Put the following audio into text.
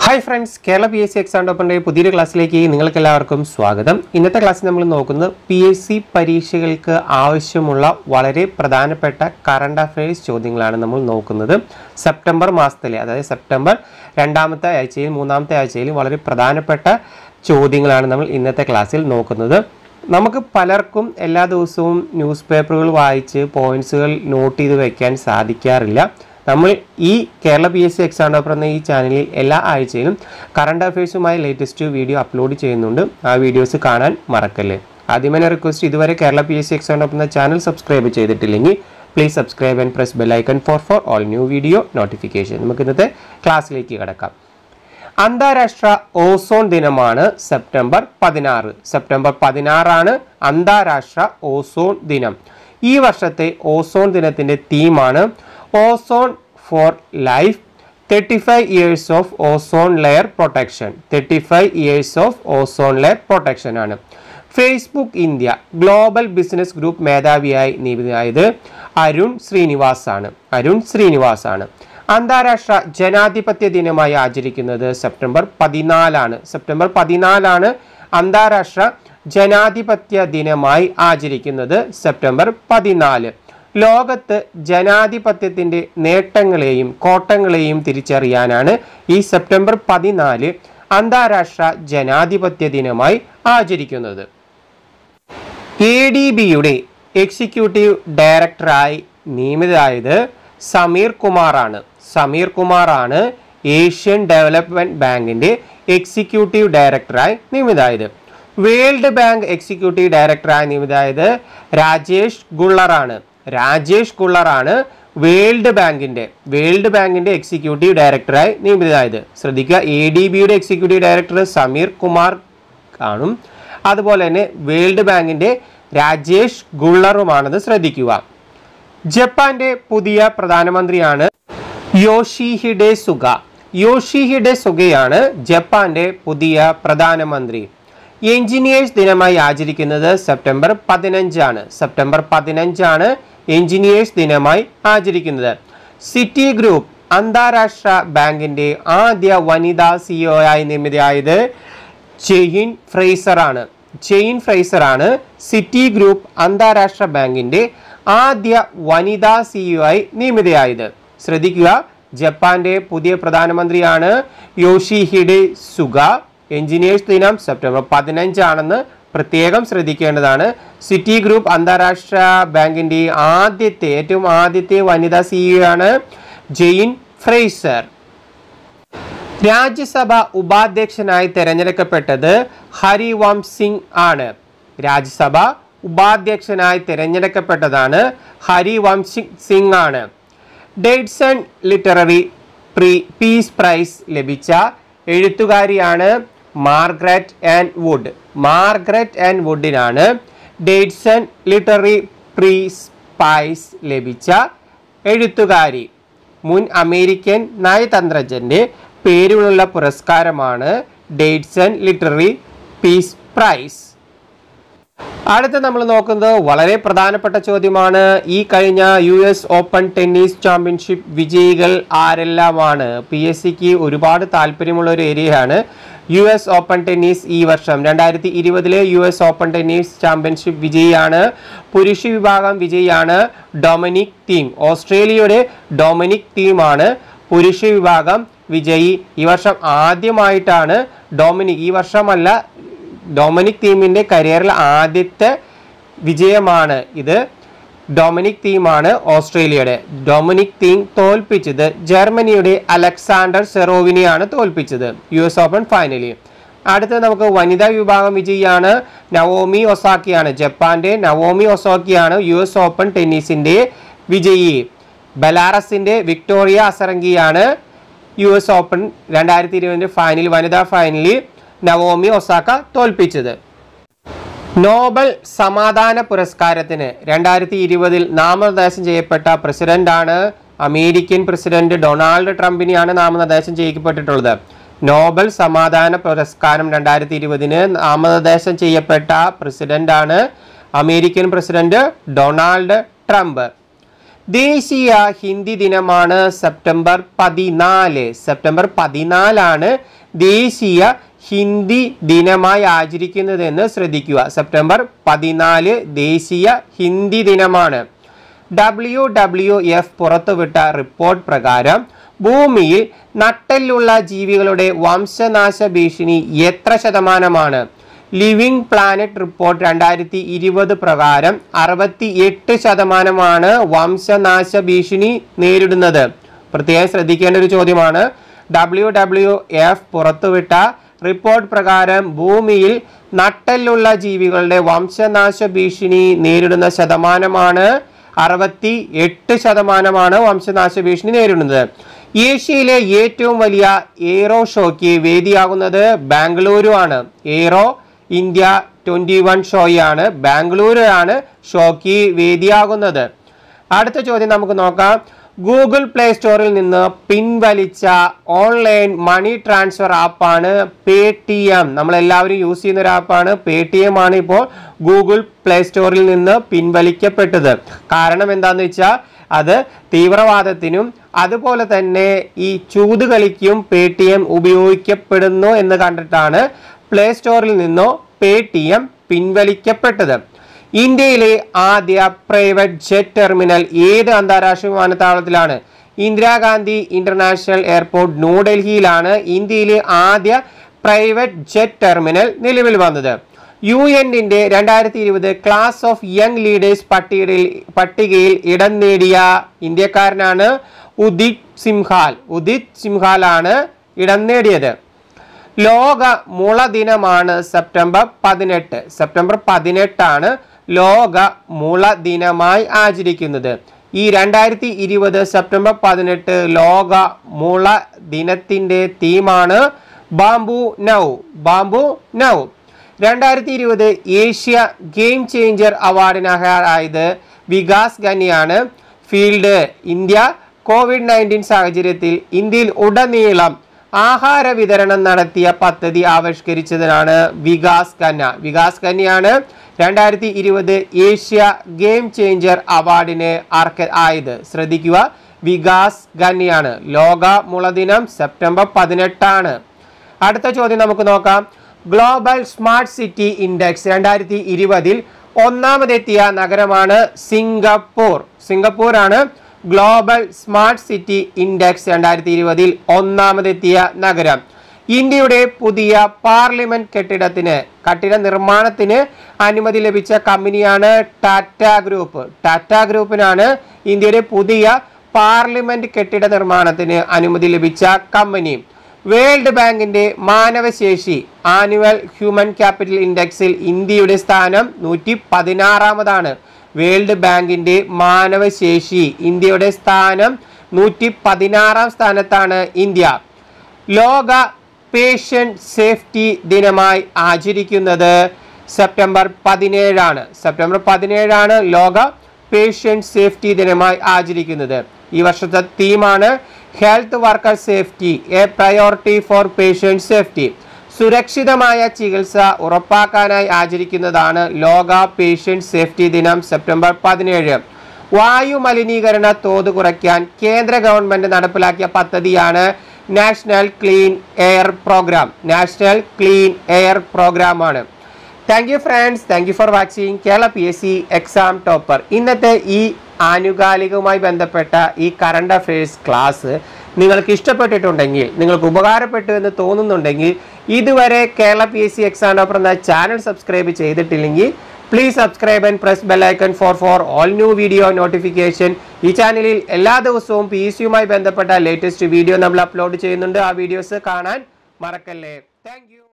hi friends Kerala P S C exam ടോപ്പറിൻ്റെ പുതിയൊരു ക്ലാസ്സിലേക്ക് നിങ്ങൾക്ക് എല്ലാവർക്കും സ്വാഗതം ഇന്നത്തെ ക്ലാസ്സിൽ നമ്മൾ നോക്കുന്നത് പി എസ് സി പരീക്ഷകൾക്ക് ആവശ്യമുള്ള വളരെ പ്രധാനപ്പെട്ട കറണ്ട് അഫയേഴ്സ് ചോദ്യങ്ങളാണ് നമ്മൾ നോക്കുന്നത് സെപ്റ്റംബർ മാസത്തിലെ അതായത് സെപ്റ്റംബർ രണ്ടാമത്തെ ആഴ്ചയിൽ മൂന്നാമത്തെ ആഴ്ചയിൽ വളരെ പ്രധാനപ്പെട്ട ചോദ്യങ്ങളാണ് നമ്മൾ ഇന്നത്തെ ക്ലാസ്സിൽ നോക്കുന്നത് നമുക്ക് പലർക്കും എല്ലാ ദിവസവും ന്യൂസ് പേപ്പറുകൾ വായിച്ച് പോയിന്റ്സുകൾ നോട്ട് ചെയ്ത് വെക്കാൻ സാധിക്കാറില്ല നമ്മൾ ഈ Kerala P S C exam topper എന്ന ഈ ചാനലിൽ എല്ലാ ആഴ്ചയിലും കറണ്ട് അഫയേഴ്സുമായി ലേറ്റസ്റ്റ് വീഡിയോ അപ്ലോഡ് ചെയ്യുന്നുണ്ട് ആ വീഡിയോസ് കാണാൻ മറക്കല്ലേ ആദ്യമേ റിക്വസ്റ്റ് ഇതുവരെ Kerala P S C exam topper എന്ന ചാനൽ സബ്സ്ക്രൈബ് ചെയ്തിട്ടില്ലെങ്കിൽ please subscribe and press bell icon for for all new video notification നമുക്ക് ഇന്നത്തെ ക്ലാസ്സിലേക്ക് കിടക്കാം അന്താരാഷ്ട്ര ഓസോൺ ദിനമാണ് സെപ്റ്റംബർ പതിനാറ് സെപ്റ്റംബർ പതിനാറാണ് അന്താരാഷ്ട്ര ഓസോൺ ദിനം ഈ വർഷത്തെ ഓസോൺ ദിനത്തിന്റെ തീമാണ് ozone for life thirty five years of ozone layer protection thirty five years of ozone layer protection ആണ് Facebook India global business group മേധാവിയായി നിയമിതമായത് അരുൺ ശ്രീനിവാസ് ആണ് അരുൺ ശ്രീനിവാസ് ആണ് അന്താരാഷ്ട്ര ജനാധിപത്യ ദിനമായി ആചരിക്കുന്നത് സെപ്റ്റംബർ പതിനാലാണ് സെപ്റ്റംബർ പതിനാലാണ് അന്താരാഷ്ട്ര ജനാധിപത്യ ദിനമായി ആചരിക്കുന്നത് സെപ്റ്റംബർ പതിനാല് ലോകത്ത് ജനാധിപത്യത്തിന്റെ നേട്ടങ്ങളെയും കോട്ടങ്ങളെയും തിരിച്ചറിയാനാണ് ഈ സെപ്റ്റംബർ പതിനാല് അന്താരാഷ്ട്ര ജനാധിപത്യ ദിനമായി ആചരിക്കുന്നത് എ ഡി ബിയുടെ എക്സിക്യൂട്ടീവ് ഡയറക്ടറായി നിയമിതരായത് സമീർ കുമാറാണ് സമീർ കുമാറാണ് ഏഷ്യൻ ഡെവലപ്മെന്റ് ബാങ്കിന്റെ എക്സിക്യൂട്ടീവ് ഡയറക്ടറായി നിയമിതരായത് വേൾഡ് ബാങ്ക് എക്സിക്യൂട്ടീവ് ഡയറക്ടറായി നിയമിതരായത് രാജേഷ് ഗുള്ളറാണ് രാജേഷ് ഗുള്ളറാണ് വേൾഡ് ബാങ്കിന്റെ വേൾഡ് ബാങ്കിന്റെ എക്സിക്യൂട്ടീവ് ഡയറക്ടറായി നിയമിതരായത് ശ്രദ്ധിക്കുക എ ഡി ബിയുടെ എക്സിക്യൂട്ടീവ് ഡയറക്ടർ സമീർ കുമാർ കാണും അതുപോലെ തന്നെ വേൾഡ് ബാങ്കിന്റെ രാജേഷ് ഗുള്ളറുമാണെന്ന് ശ്രദ്ധിക്കുക ജപ്പാന്റെ പുതിയ പ്രധാനമന്ത്രിയാണ് യോഷിഹിഡെ സുഗ യോഷിഹിഡെ സുഗയാണ് ജപ്പാന്റെ പുതിയ പ്രധാനമന്ത്രി എഞ്ചിനീയേഴ്സ് ദിനമായി ആചരിക്കുന്നത് സെപ്റ്റംബർ പതിനഞ്ചാണ് സെപ്റ്റംബർ പതിനഞ്ചാണ് എഞ്ചിനീയേഴ്സ് ദിനമായി ആചരിക്കുന്നത് സിറ്റി ഗ്രൂപ്പ് അന്താരാഷ്ട്ര ബാങ്കിന്റെ ആദ്യ വനിതാ സിഇഒ ആയി നിയമിതയായത് ചെയിൻ ഫ്രേസർ ആണ് ചെയിൻ ഫ്രേസർ ആണ് സിറ്റി ഗ്രൂപ്പ് അന്താരാഷ്ട്ര ബാങ്കിന്റെ ആദ്യ വനിതാ സിഇഒ ആയി നിയമിതയായത് ശ്രദ്ധിക്കുക ജപ്പാന്റെ പുതിയ പ്രധാനമന്ത്രിയാണ് യോഷിഹിഡെ സുഗ എഞ്ചിനീയേഴ്സ് ദിനം സെപ്റ്റംബർ പതിനഞ്ചാണെന്ന് പ്രത്യേകം ശ്രദ്ധിക്കേണ്ടതാണ് സിറ്റി ഗ്രൂപ്പ് അന്താരാഷ്ട്ര ബാങ്കിന്റെ ആദ്യത്തെ ഏറ്റവും ആദ്യത്തെ വനിതാ സിഇഒ ആണ് ജെയിൻ ഫ്രേസർ രാജ്യസഭ ഉപാധ്യക്ഷനായി തെരഞ്ഞെടുക്കപ്പെട്ടത് ഹരിവംശ് സിംഗ് ആണ് രാജ്യസഭ ഉപാധ്യക്ഷനായി തിരഞ്ഞെടുക്കപ്പെട്ടതാണ് ഹരിവംശ് സിംഗ് ആണ് ഡേഡ്സൺ ലിറ്റററി പ്രീ പീസ് പ്രൈസ് ലഭിച്ച എഴുത്തുകാരിയാണ് മാർഗ്രറ്റ് ആൻഡ് വുഡ് മാർഗ്രറ്റ് ആൻഡ് വുഡിനാണ് ഡേഡ്സൺ ലിറ്റററി പ്രീസ് പ്രൈസ് ലഭിച്ച എഴുത്തുകാരി മുൻ അമേരിക്കൻ നയതന്ത്രജ്ഞന്റെ പേരിലുള്ള പുരസ്കാരമാണ് ഡേഡ്സൺ ലിറ്റററി പീസ് പ്രൈസ് അടുത്ത നമ്മൾ നോക്കുന്നത് വളരെ പ്രധാനപ്പെട്ട ചോദ്യമാണ് ഈ കഴിഞ്ഞ U S open tennis championship വിജയികൾ ആരെല്ലാമാണ് പി എസ് സിക്ക് ഒരുപാട് താല്പര്യമുള്ള ഒരു ഏരിയയാണ് യു എസ് ഓപ്പൺ ടെന്നീസ് ഈ വർഷം രണ്ടായിരത്തി ഇരുപതിലെ U S open tennis championship വിജയിയാണ് പുരുഷ വിഭാഗം വിജയിയാണ് ഡൊമിനിക് തീം ഓസ്ട്രേലിയയുടെ ഡൊമിനിക് തീമാണ് പുരുഷ വിഭാഗം വിജയി ഈ വർഷം ആദ്യമായിട്ടാണ് ഡൊമിനിക് ഈ വർഷമല്ല ഡൊമിനിക് തീമിന്റെ കരിയറിൽ ആദ്യത്തെ വിജയമാണ് ഇത് ഡൊമിനിക് തീമാണ് ഓസ്ട്രേലിയയുടെ ഡൊമിനിക് തീം തോൽപ്പിച്ചത് ജർമ്മനിയുടെ അലക്സാണ്ടർ സെറോവിനെയാണ് തോൽപ്പിച്ചത് യു എസ് ഓപ്പൺ ഫൈനലിൽ അടുത്ത നമുക്ക് വനിതാ വിഭാഗം വിജയിയാണ് നവോമി ഒസാക്കിയാണ് ജപ്പാന്റെ നവോമി ഒസാക്കിയാണ് യു എസ് ഓപ്പൺ ടെന്നീസിന്റെ വിജയി ബലാറസിന്റെ വിക്ടോറിയ അസറങ്കിയാണ് യു എസ് ഓപ്പൺ രണ്ടായിരത്തി ഇരുപതിൻ്റെ ഫൈനൽ വനിതാ ഫൈനലിൽ നവോമി ഒസാക്ക തോൽപ്പിച്ചത് നോബൽ സമാധാന പുരസ്കാരത്തിന് രണ്ടായിരത്തി ഇരുപതിൽ നാമനിർദ്ദേശം ചെയ്യപ്പെട്ട പ്രസിഡന്റാണ് അമേരിക്കൻ പ്രസിഡന്റ് ഡൊണാൾഡ് ട്രംപിനെയാണ് നാമനിർദ്ദേശം ചെയ്യപ്പെട്ടിട്ടുള്ളത് നോബൽ സമാധാന പുരസ്കാരം രണ്ടായിരത്തി ഇരുപതിന് നാമനിർദ്ദേശം ചെയ്യപ്പെട്ട പ്രസിഡന്റാണ് അമേരിക്കൻ പ്രസിഡന്റ് ഡൊണാൾഡ് ട്രംപ് ദേശീയ ഹിന്ദി ദിനമാണ് സെപ്റ്റംബർ പതിനാല് സെപ്റ്റംബർ പതിനാലാണ് ദേശീയ ഹിന്ദി ദിനമായി ആചരിക്കുന്നതെന്ന് ശ്രദ്ധിക്കുക സെപ്റ്റംബർ പതിനാല് ദേശീയ ഹിന്ദി ദിനമാണ് ഡബ്ല്യു ഡബ്ല്യു എഫ് പുറത്തുവിട്ട റിപ്പോർട്ട് പ്രകാരം ഭൂമിയിൽ നട്ടെല്ലുള്ള ജീവികളുടെ വംശനാശ ഭീഷണി എത്ര ശതമാനമാണ് ലിവിംഗ് പ്ലാനറ്റ് റിപ്പോർട്ട് രണ്ടായിരത്തി ഇരുപത് പ്രകാരം അറുപത്തി എട്ട് ശതമാനമാണ് വംശനാശ ഭീഷണി നേരിടുന്നത് പ്രത്യേകം ശ്രദ്ധിക്കേണ്ട ഒരു ചോദ്യമാണ് ഡബ്ല്യു ഡബ്ല്യു എഫ് പുറത്തുവിട്ട റിപ്പോർട്ട് പ്രകാരം ഭൂമിയിൽ നട്ടെല്ലുള്ള ജീവികളുടെ വംശനാശ ഭീഷണി നേരിടുന്ന ശതമാനമാണ് അറുപത്തി എട്ട് ശതമാനമാണ് വംശനാശ ഭീഷണി നേരിടുന്നത് ഏഷ്യയിലെ ഏറ്റവും വലിയ എയ്റോ ഷോയ്ക്ക് വേദിയാകുന്നത് ബാംഗ്ലൂരു ആണ് എയ്റോ ഇന്ത്യ ട്വന്റി വൺ ഷോയാണ് ബാംഗ്ലൂരു ആണ് ഷോയ്ക്ക് വേദിയാകുന്നത് അടുത്ത ചോദ്യം നമുക്ക് നോക്കാം ഗൂഗിൾ പ്ലേ സ്റ്റോറിൽ നിന്ന് പിൻവലിച്ച ഓൺലൈൻ മണി ട്രാൻസ്ഫർ ആപ്പാണ് പേ ടി എം നമ്മളെല്ലാവരും യൂസ് ചെയ്യുന്ന ഒരു ആപ്പാണ് പേ ടി എം ആണ് ഇപ്പോൾ ഗൂഗിൾ പ്ലേ സ്റ്റോറിൽ നിന്ന് പിൻവലിക്കപ്പെട്ടത് കാരണം എന്താണെന്ന് വെച്ചാൽ അത് തീവ്രവാദത്തിനും അതുപോലെ തന്നെ ഈ ചൂതുകളിക്കും പേ ടി എം ഉപയോഗിക്കപ്പെടുന്നു എന്ന് കണ്ടിട്ടാണ് പ്ലേ സ്റ്റോറിൽ നിന്നോ പേ ടി എം പിൻവലിക്കപ്പെട്ടത് ഇന്ത്യയിലെ ആദ്യ പ്രൈവറ്റ് ജെറ്റ് ടെർമിനൽ ഏത് അന്താരാഷ്ട്ര വിമാനത്താവളത്തിലാണ് ഇന്ദിരാഗാന്ധി ഇന്റർനാഷണൽ എയർപോർട്ട് ന്യൂഡൽഹിയിലാണ് ഇന്ത്യയിലെ ആദ്യ പ്രൈവറ്റ് ജെറ്റ് ടെർമിനൽ നിലവിൽ വന്നത് യു എന്നിന്റെ രണ്ടായിരത്തി ഇരുപത് ക്ലാസ് ഓഫ് യങ് ലീഡേഴ്സ് പട്ടികയിൽ പട്ടികയിൽ ഇടം നേടിയ ഇന്ത്യക്കാരനാണ് ഉദിത് സിംഹാൽ ഉദിത് സിംഹാലാണ് ഇടം നേടിയത് ലോക മുള ദിനമാണ് സെപ്റ്റംബർ പതിനെട്ട് സെപ്റ്റംബർ പതിനെട്ടാണ് ലോക മുള ദിനമായി ആചരിക്കുന്നത് ഈ രണ്ടായിരത്തി ഇരുപത് സെപ്റ്റംബർ പതിനെട്ട് ലോക മുള ദിനത്തിൻ്റെ തീമാണ് ബാംബു നൗ ബാംബു നൗ രണ്ടായിരത്തി ഇരുപത് ഏഷ്യ ഗെയിം ചേഞ്ചർ അവാർഡിന് അർഹരായത് വികാസ് ഖനിയാണ് ഫീൽഡ് ഇന്ത്യ കോവിഡ് നയൻറ്റീൻ സാഹചര്യത്തിൽ ഇന്ത്യയിൽ ഉടനീളം ആഹാര വിതരണം നടത്തിയ പദ്ധതി ആവിഷ്കരിച്ചതിനാണ് വികാസ് ഖന്ന വികാസ് ഖന്നയാണ് രണ്ടായിരത്തി ഇരുപത് ഏഷ്യ ഗെയിം ചേഞ്ചർ അവാർഡിന് അർഹ ആയത് ശ്രദ്ധിക്കുക വികാസ് ഖന്നയാണ് ലോക മുളദിനം സെപ്റ്റംബർ പതിനെട്ടാണ് അടുത്ത ചോദ്യം നമുക്ക് നോക്കാം ഗ്ലോബൽ സ്മാർട്ട് സിറ്റി ഇൻഡെക്സ് രണ്ടായിരത്തി ഇരുപതിൽ ഒന്നാമതെത്തിയ നഗരമാണ് സിംഗപ്പൂർ സിംഗപ്പൂർ ആണ് ഗ്ലോബൽ സ്മാർട്ട് സിറ്റി ഇൻഡെക്സ് രണ്ടായിരത്തി ഇരുപതിൽ ഒന്നാമതെത്തിയ നഗരം ഇന്ത്യയുടെ പുതിയ പാർലമെന്റ് കെട്ടിടത്തിന് കെട്ടിട നിർമ്മാണത്തിന് അനുമതി ലഭിച്ച കമ്പനിയാണ് ടാറ്റ ഗ്രൂപ്പ് ടാറ്റ ഗ്രൂപ്പിനാണ് ഇന്ത്യയുടെ പുതിയ പാർലമെന്റ് കെട്ടിട നിർമ്മാണത്തിന് അനുമതി ലഭിച്ച കമ്പനി വേൾഡ് ബാങ്കിന്റെ മാനവശേഷി ആനുവൽ ഹ്യൂമൻ ക്യാപിറ്റൽ ഇൻഡെക്സിൽ ഇന്ത്യയുടെ സ്ഥാനം നൂറ്റി പതിനാറാമതാണ് വേൾഡ് ബാങ്കിന്റെ മാനവശേഷി ഇന്ത്യയുടെ സ്ഥാനം നൂറ്റി പതിനാറാം സ്ഥാനത്താണ് ഇന്ത്യ ലോക പേഷ്യൻ്റ് സേഫ്റ്റി ദിനമായി ആചരിക്കുന്നത് സെപ്റ്റംബർ പതിനേഴാണ് സെപ്റ്റംബർ പതിനേഴാണ് ലോക പേഷ്യൻ്റ് സേഫ്റ്റി ദിനമായി ആചരിക്കുന്നത് ഈ വർഷത്തെ തീമാണ് health worker safety a priority for patient safety സുരക്ഷിതമായ ചികിത്സ ഉറപ്പാക്കാനായി ആചരിക്കുന്നതാണ് ലോക പേഷ്യൻ്റ് സേഫ്റ്റി ദിനം സെപ്റ്റംബർ പതിനേഴ് വായു മലിനീകരണ തോത് കുറയ്ക്കാൻ കേന്ദ്ര ഗവൺമെന്റ് നടപ്പിലാക്കിയ പദ്ധതിയാണ് national clean air programme national clean air programme ആണ് thank you friends thank you for watching Kerala P S C exam topper ഇന്നത്തെ ഈ ആനുകാലികവുമായി ബന്ധപ്പെട്ട ഈ കറണ്ട് അഫയേഴ്സ് ക്ലാസ് നിങ്ങൾക്ക് ഇഷ്ടപ്പെട്ടിട്ടുണ്ടെങ്കിൽ നിങ്ങൾക്ക് ഉപകാരപ്പെട്ടു എന്ന് തോന്നുന്നുണ്ടെങ്കിൽ ഇതുവരെ Kerala P S C exam topper എന്ന ചാനൽ സബ്സ്ക്രൈബ് ചെയ്തിട്ടില്ലെങ്കിൽ please subscribe and press bell icon for for all new video notification ഈ ചാനലിൽ എല്ലാ ദിവസവും പി എസ് സിയുമായി ബന്ധപ്പെട്ട ലേറ്റസ്റ്റ് വീഡിയോ നമ്മൾ അപ്ലോഡ് ചെയ്യുന്നുണ്ട് ആ വീഡിയോസ് കാണാൻ മറക്കല്ലേ താങ്ക്